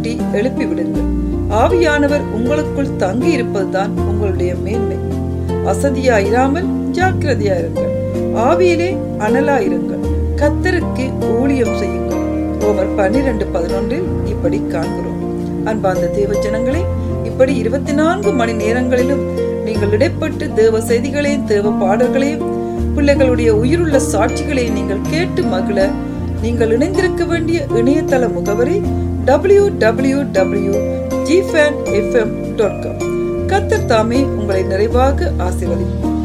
தட்டி எழுப்பி விடுங்கள் ஆவியானவர் உங்களுக்குள் தங்கி இருப்பதுதான் உங்களுடைய மேன்மை அசதியாயிராமல் ஜாக்கிரதையாயிருங்கள் ஆவியிலே அனலாயிருங்கள் கத்தருக்கு ஊழியம் செய்யுங்கள் ரோமர் பன்னிரண்டு பதினொன்றில் இப்படி காண்கிறோம் அன்பார்ந்த தேவ ஜனங்களே இப்படி இருபத்தி நான்கு மணி நேரங்களிலும் நீங்கள் இடைப்பட்டு தேவ செய்திகளையும் தேவ பாடல்களையும் பிள்ளைகளுடைய உயிருள்ள சாட்சிகளையும் நீங்கள் கேட்டு மகிழ நீங்கள் இணைந்திருக்க வேண்டிய இணையதள முகவரி டபிள்யூ டபிள்யூ டபிள்யூ ஜிஃபேன் எஃப்எம் டாட் காம் கத்தர் தாமே உங்களை நிறைவாக ஆசீர்வதிப்பார்